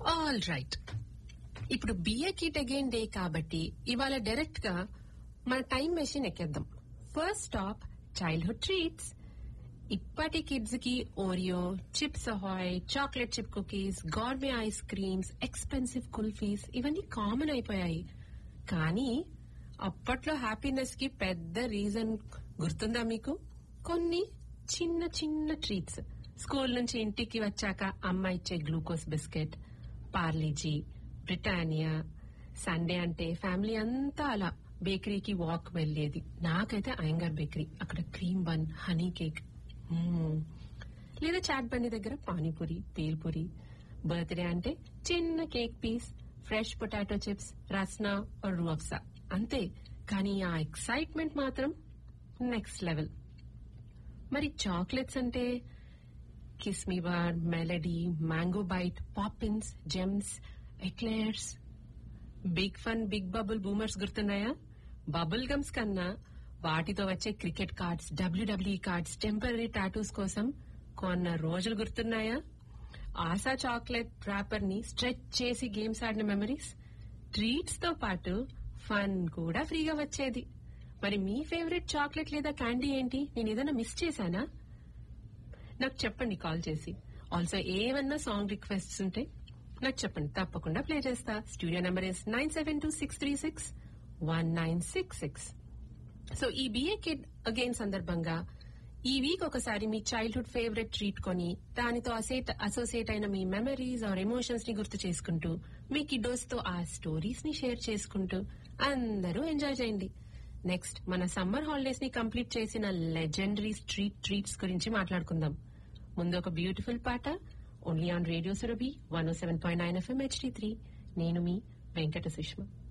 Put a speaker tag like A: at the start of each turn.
A: All right ఇప్పుడు be a kid again day కాబట్టి ఇవాళ డైరెక్ట్ గా మన టైం మెషిన్ ఎక్కేద్దాం ఫస్ట్ స్టాప్ చైల్డ్హుడ్ ట్రీట్స్ ఇప్పటి కిడ్స్ కి Oreo chips Ahoy chocolate chip cookies gourmet ice creams expensive kulfis ఇవన్నీ కామన్ అయిపోయాయి కానీ అప్పట్లో హ్యాపీనెస్ కి పెద్ద రీజన్ గుర్తుందా మీకు కొన్ని చిన్న చిన్న ట్రీట్స్ స్కూల్ నుంచి ఇంటికి వచ్చాక అమ్మ ఇచ్చే glucose biscuit Parle-G Britannia Sunday అంటే ఫ్యామిలీ అంతా అలా బేకరీకి వాక్ వెళ్లేది నాకైతే అయంగార్ బేకరీ అక్కడ క్రీమ్ బన్ హనీ కేక్ మ్మ్. లేదా చాట్ బండి దగ్గర పానీపూరి పేల్పూరి బర్త్డే అంటే చిన్న cake piece fresh potato chips Rasna Rooh Afza అంతే కానీ ఆ ఎక్సైట్మెంట్ మాత్రం నెక్స్ట్ లెవెల్ మరి చాక్లెట్స్ అంటే Kismi bar melody mango bite Poppins gems eclairs big fun big bubble boomers గుర్తున్నాయా బబుల్ గమ్స్ కన్నా వాటితో వచ్చే cricket cards W W cards temporary tattoos కోసం కొన్న రోజులు గుర్తున్నాయా ఆశా చాక్లెట్ ర్యాపర్ ని స్ట్రెచ్ చేసి గేమ్స్ ఆడిన మెమరీస్ ట్రీట్స్ తో పాటు ఫన్ కూడా ఫ్రీగా వచ్చేది మరి మీ ఫేవరెట్ చాక్లెట్ లేదా క్యాండీ ఏంటి నేను ఏదైనా మిస్ చేశానా నాకు చెప్పండి కాల్ చేసి ఆల్సో ఏమన్నా సాంగ్ రిక్వెస్ట్స్ ఉంటే నాకు చెప్పండి తప్పకుండా ప్లే చేస్తా studio number is nine seven two six three six one nine six six so ఈ బిఏ కిడ్ అగైన్ సందర్భంగా ఈ వీక్ ఒకసారి మీ చైల్డ్హుడ్ ఫేవరెట్ ట్రీట్ కొని దానితో అసోసియేట్ అయిన మీ మెమరీస్ ఆర్ ఎమోషన్స్ ని గుర్తు చేసుకుంటూ మీ కిడ్డోస్ తో ఆ స్టోరీస్ ని షేర్ చేసుకుంటూ అందరూ ఎంజాయ్ చేయండి నెక్స్ట్ మన సమ్మర్ హాలిడేస్ ని కంప్లీట్ చేసిన లెజెండరీ స్ట్రీట్ ట్రీట్స్ గురించి మాట్లాడుకుందాం ముందు ఒక బ్యూటిఫుల్ పాట only on radio Surabhi one seven point nine FM HD three నేను మీ వెంకట సుష్మా